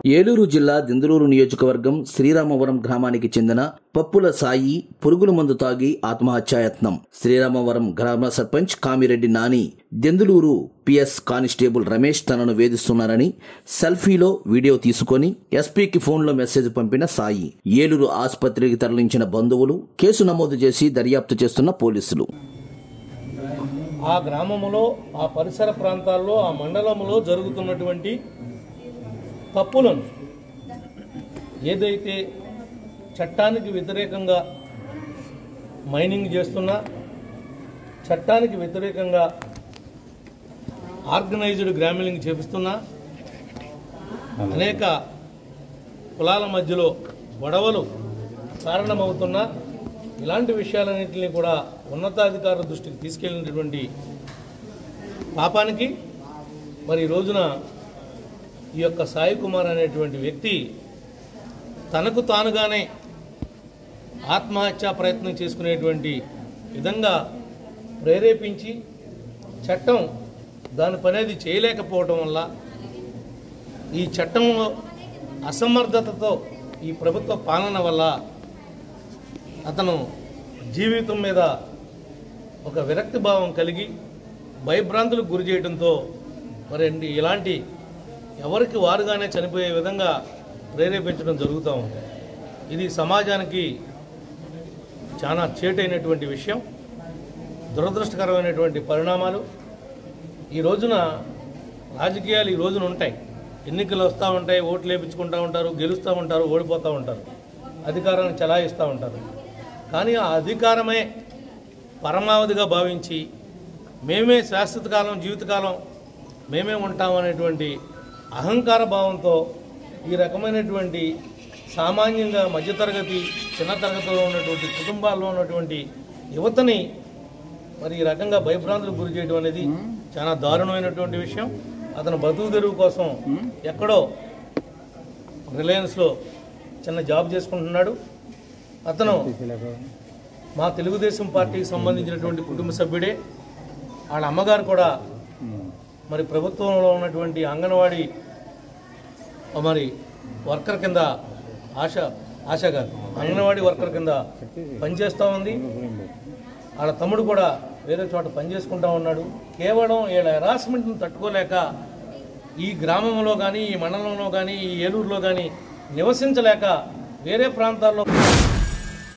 ఏలూరు జిల్లా దిందులూరు నియోజకవర్గం శ్రీరామవరం గ్రామానికి చెందిన పప్పుల సాయి పురుగుల మందు తాగి ఆత్మహత్యాయత్నం శ్రీరామవరం గ్రామ సర్పంచ్ కామిరెడ్డి నాని దెందులూరు పిఎస్ కానిస్టేబుల్ రమేష్ తనను వేధిస్తున్నారని సెల్ఫీలో వీడియో తీసుకొని ఎస్పీకి ఫోన్లో మెసేజ్ పంపిన సాయి ఏలూరు ఆసుపత్రికి తరలించిన బంధువులు కేసు నమోదు చేసి దర్యాప్తు చేస్తున్న పోలీసులు ఆ గ్రామములో ఆ పరిసర ప్రాంతాల్లో ఆ మండలంలో జరుగుతున్నటువంటి తప్పులను ఏదైతే చట్టానికి వ్యతిరేకంగా మైనింగ్ చేస్తున్నా చట్టానికి వ్యతిరేకంగా ఆర్గనైజ్డ్ గ్రామిలింగ్ చేపిస్తున్నా అనేక కులాల మధ్యలో గొడవలు కారణమవుతున్నా ఇలాంటి విషయాలన్నింటినీ కూడా ఉన్నతాధికారుల దృష్టికి తీసుకెళ్ళినటువంటి పాపానికి మరి ఈ రోజున ఈ యొక్క సాయి కుమార్ అనేటువంటి వ్యక్తి తనకు తానుగానే ఆత్మహత్యా ప్రయత్నం చేసుకునేటువంటి విధంగా ప్రేరేపించి చట్టం దాని పనేది చేయలేకపోవటం వల్ల ఈ చట్టంలో అసమర్థతతో ఈ ప్రభుత్వ పాలన వల్ల అతను జీవితం మీద ఒక విరక్తి భావం కలిగి భయభ్రాంతులకు గురి చేయడంతో మరి అండి ఇలాంటి ఎవరికి వారుగానే చనిపోయే విధంగా ప్రేరేపించడం జరుగుతూ ఉంది ఇది సమాజానికి చాలా చేటైనటువంటి విషయం దురదృష్టకరమైనటువంటి పరిణామాలు ఈ రోజున రాజకీయాలు ఈ రోజున ఉంటాయి ఎన్నికలు వస్తూ ఉంటాయి ఓట్లు వేయించుకుంటూ ఉంటారు గెలుస్తూ ఉంటారు ఓడిపోతూ ఉంటారు అధికారాన్ని చలాయిస్తూ ఉంటారు కానీ ఆ అధికారమే పరమావధిగా భావించి మేమే శాశ్వత కాలం జీవితకాలం మేమే ఉంటామనేటువంటి అహంకార భావంతో ఈ రకమైనటువంటి సామాన్యంగా మధ్యతరగతి చిన్న తరగతిలో ఉన్నటువంటి కుటుంబాల్లో ఉన్నటువంటి యువతని మరి ఈ రకంగా భయభ్రాంతులకు గురి చేయడం అనేది చాలా దారుణమైనటువంటి విషయం అతను బతుకు తెరువు కోసం ఎక్కడో రిలయన్స్లో చిన్న జాబ్ చేసుకుంటున్నాడు అతను మా తెలుగుదేశం పార్టీకి సంబంధించినటువంటి కుటుంబ సభ్యుడే వాళ్ళ అమ్మగారు కూడా మరి ప్రభుత్వంలో ఉన్నటువంటి అంగన్వాడీ మరి వర్కర్ కింద ఆశ ఆశ గారు అంగన్వాడీ వర్కర్ కింద పనిచేస్తూ ఉంది వాళ్ళ తమ్ముడు కూడా వేరే చోట పనిచేసుకుంటా ఉన్నాడు కేవలం వీళ్ళ హెరాస్మెంట్ని తట్టుకోలేక ఈ గ్రామంలో కానీ ఈ మండలంలో కానీ ఈ ఏలూరులో కానీ నివసించలేక వేరే ప్రాంతాల్లో